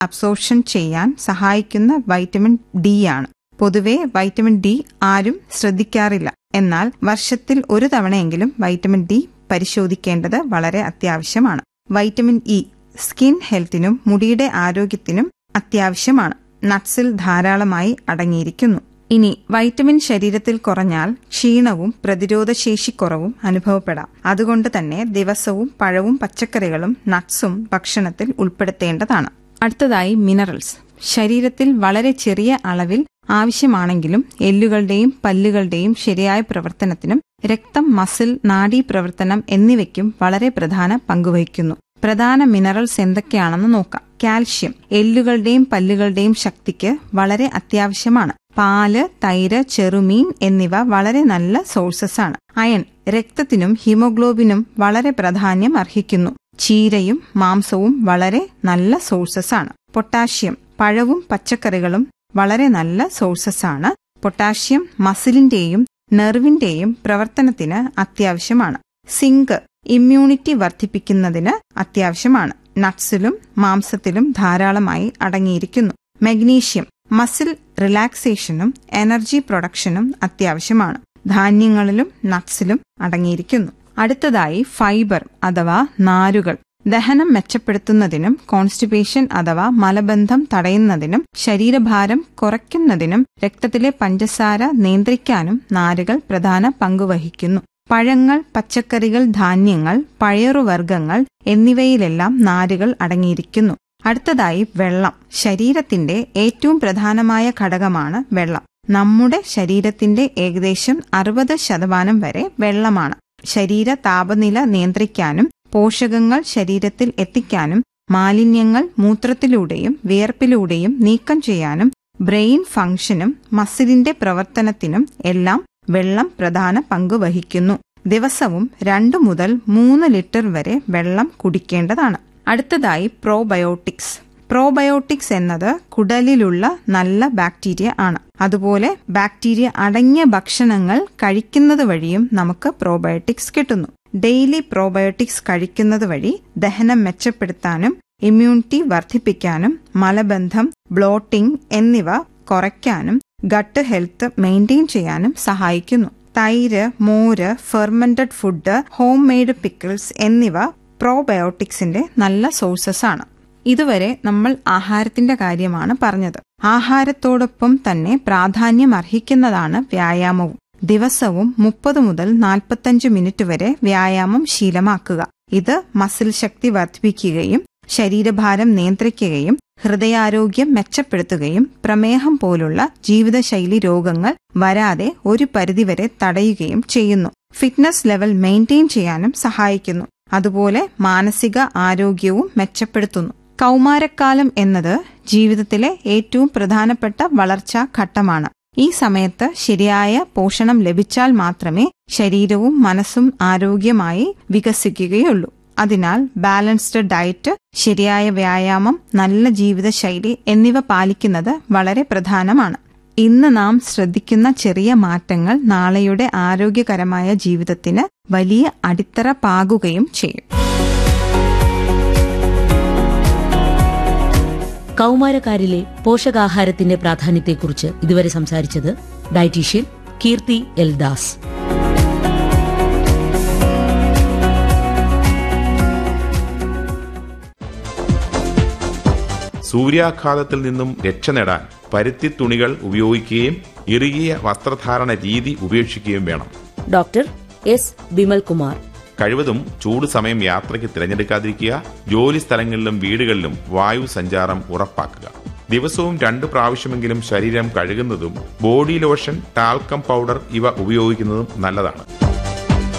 absorption ചെയ്യാൻ സഹായിക്കുന്ന vitamin D ആണ് പൊതുവെ വൈറ്റമിൻ ഡി ആരും ശ്രദ്ധിക്കാറില്ല എന്നാൽ വർഷത്തിൽ ഒരു തവണയെങ്കിലും വൈറ്റമിൻ ഡി പരിശോധിക്കേണ്ടത് വളരെ അത്യാവശ്യമാണ് വൈറ്റമിൻ ഇ സ്കിൻ ഹെൽത്തിനും മുടിയുടെ ആരോഗ്യത്തിനും അത്യാവശ്യമാണ് നട്ട്സിൽ ധാരാളമായി അടങ്ങിയിരിക്കുന്നു ഇനി വൈറ്റമിൻ ശരീരത്തിൽ കുറഞ്ഞാൽ ക്ഷീണവും പ്രതിരോധശേഷിക്കുറവും അനുഭവപ്പെടാം അതുകൊണ്ട് തന്നെ ദിവസവും പഴവും പച്ചക്കറികളും നട്ട്സും ഭക്ഷണത്തിൽ ഉൾപ്പെടുത്തേണ്ടതാണ് അടുത്തതായി മിനറൽസ് ശരീരത്തിൽ വളരെ ചെറിയ അളവിൽ ആവശ്യമാണെങ്കിലും എല്ലുകളുടെയും പല്ലുകളുടെയും ശരിയായ പ്രവർത്തനത്തിനും രക്തം മസിൽ നാഡീ പ്രവർത്തനം എന്നിവയ്ക്കും വളരെ പ്രധാന പങ്കുവഹിക്കുന്നു പ്രധാന മിനറൽസ് എന്തൊക്കെയാണെന്ന് നോക്കാം കാൽഷ്യം എല്ലുകളുടെയും പല്ലുകളുടെയും ശക്തിക്ക് വളരെ അത്യാവശ്യമാണ് പാല് തൈര് ചെറുമീൻ എന്നിവ വളരെ നല്ല സോഴ്സസ് ആണ് അയൺ രക്തത്തിനും ഹീമോഗ്ലോബിനും വളരെ പ്രാധാന്യം അർഹിക്കുന്നു ചീരയും മാംസവും വളരെ നല്ല സോഴ്സസ് ആണ് പൊട്ടാഷ്യം പഴവും പച്ചക്കറികളും വളരെ നല്ല സോഴ്സസ് ആണ് പൊട്ടാഷ്യം മസിലിന്റെയും നെർവിന്റെയും പ്രവർത്തനത്തിന് അത്യാവശ്യമാണ് സിങ്ക് ഇമ്മ്യൂണിറ്റി വർദ്ധിപ്പിക്കുന്നതിന് അത്യാവശ്യമാണ് നട്ട്സിലും മാംസത്തിലും ധാരാളമായി അടങ്ങിയിരിക്കുന്നു മഗ്നീഷ്യം മസിൽ റിലാക്സേഷനും എനർജി പ്രൊഡക്ഷനും അത്യാവശ്യമാണ് ധാന്യങ്ങളിലും നട്ട്സിലും അടങ്ങിയിരിക്കുന്നു അടുത്തതായി ഫൈബർ അഥവാ നാരുകൾ ദഹനം മെച്ചപ്പെടുത്തുന്നതിനും കോൺസ്റ്റിപ്പേഷൻ അഥവാ മലബന്ധം തടയുന്നതിനും ശരീരഭാരം കുറയ്ക്കുന്നതിനും രക്തത്തിലെ പഞ്ചസാര നിയന്ത്രിക്കാനും നാരുകൾ പ്രധാന പങ്കുവഹിക്കുന്നു പഴങ്ങൾ പച്ചക്കറികൾ ധാന്യങ്ങൾ പയറുവർഗ്ഗങ്ങൾ എന്നിവയിലെല്ലാം നാരുകൾ അടങ്ങിയിരിക്കുന്നു അടുത്തതായി വെള്ളം ശരീരത്തിന്റെ ഏറ്റവും പ്രധാനമായ ഘടകമാണ് വെള്ളം നമ്മുടെ ശരീരത്തിന്റെ ഏകദേശം അറുപത് ശതമാനം വരെ വെള്ളമാണ് ശരീര താപനില നിയന്ത്രിക്കാനും പോഷകങ്ങൾ ശരീരത്തിൽ എത്തിക്കാനും മാലിന്യങ്ങൾ മൂത്രത്തിലൂടെയും വിയർപ്പിലൂടെയും നീക്കം ചെയ്യാനും ബ്രെയിൻ ഫംഗ്ഷനും മസിലിന്റെ പ്രവർത്തനത്തിനും എല്ലാം വെള്ളം പ്രധാന പങ്ക് വഹിക്കുന്നു ദിവസവും രണ്ടു മുതൽ മൂന്ന് ലിറ്റർ വരെ വെള്ളം കുടിക്കേണ്ടതാണ് അടുത്തതായി പ്രോബയോട്ടിക്സ് പ്രോബയോട്ടിക്സ് എന്നത് കുടലിലുള്ള നല്ല ബാക്ടീരിയ ആണ് അതുപോലെ ബാക്ടീരിയ അടങ്ങിയ ഭക്ഷണങ്ങൾ കഴിക്കുന്നത് വഴിയും നമുക്ക് പ്രോബയോട്ടിക്സ് കിട്ടുന്നു ഡെയിലി പ്രോബയോട്ടിക്സ് കഴിക്കുന്നത് വഴി ദഹനം മെച്ചപ്പെടുത്താനും ഇമ്മ്യൂണിറ്റി വർദ്ധിപ്പിക്കാനും മലബന്ധം ബ്ലോട്ടിംഗ് എന്നിവ കുറയ്ക്കാനും ഗട്ട് ഹെൽത്ത് മെയിൻറ്റെയിൻ ചെയ്യാനും സഹായിക്കുന്നു തൈര് മോര് fermented food home made pickles എന്നിവ പ്രോബയോട്ടിക്സിന്റെ നല്ല സോഴ്സസ് ആണ് ഇതുവരെ നമ്മൾ ആഹാരത്തിന്റെ കാര്യമാണ് പറഞ്ഞത് ആഹാരത്തോടൊപ്പം തന്നെ പ്രാധാന്യം അർഹിക്കുന്നതാണ് വ്യായാമവും ദിവസവും മുപ്പത് മുതൽ നാൽപ്പത്തഞ്ച് മിനിറ്റ് വരെ വ്യായാമം ശീലമാക്കുക ഇത് മസിൽ ശക്തി വർദ്ധിപ്പിക്കുകയും ശരീരഭാരം നിയന്ത്രിക്കുകയും ഹൃദയാരോഗ്യം മെച്ചപ്പെടുത്തുകയും പ്രമേഹം പോലുള്ള ജീവിതശൈലി രോഗങ്ങൾ വരാതെ ഒരു പരിധിവരെ തടയുകയും ചെയ്യുന്നു ഫിറ്റ്നസ് ലെവൽ മെയിൻറ്റെയിൻ ചെയ്യാനും സഹായിക്കുന്നു അതുപോലെ മാനസിക ആരോഗ്യവും മെച്ചപ്പെടുത്തുന്നു കൗമാരക്കാലം എന്നത് ജീവിതത്തിലെ ഏറ്റവും പ്രധാനപ്പെട്ട വളർച്ചാ ഘട്ടമാണ് ഈ സമയത്ത് ശരിയായ പോഷണം ലഭിച്ചാൽ മാത്രമേ ശരീരവും മനസ്സും ആരോഗ്യമായി വികസിക്കുകയുള്ളൂ അതിനാൽ ബാലൻസ്ഡ് ഡയറ്റ് ശരിയായ വ്യായാമം നല്ല ജീവിതശൈലി എന്നിവ പാലിക്കുന്നത് വളരെ പ്രധാനമാണ് ഇന്ന് നാം ശ്രദ്ധിക്കുന്ന ചെറിയ മാറ്റങ്ങൾ നാളെയുടെ ആരോഗ്യകരമായ ജീവിതത്തിന് വലിയ അടിത്തറ പാകുകയും ചെയ്യും കൗമാരക്കാരിലെ പോഷകാഹാരത്തിന്റെ പ്രാധാന്യത്തെക്കുറിച്ച് ഇതുവരെ സംസാരിച്ചത് ഡയറ്റീഷ്യൻ കീർത്തി എൽ ദാസ് സൂര്യാഘാതത്തിൽ നിന്നും രക്ഷ നേടാൻ പരുത്തി തുണികൾ ഉപയോഗിക്കുകയും ഇറുകിയ വസ്ത്രധാരണ രീതി ഉപേക്ഷിക്കുകയും വേണം ഡോക്ടർ എസ് ബിമൽ കുമാർ കഴിവതും ചൂട് സമയം യാത്രയ്ക്ക് തിരഞ്ഞെടുക്കാതിരിക്കുക ജോലി സ്ഥലങ്ങളിലും വീടുകളിലും വായു സഞ്ചാരം ഉറപ്പാക്കുക ദിവസവും രണ്ട് പ്രാവശ്യമെങ്കിലും ശരീരം കഴുകുന്നതും ബോഡി ലോഷൻ ടാൽക്കം പൗഡർ ഇവ ഉപയോഗിക്കുന്നതും നല്ലതാണ്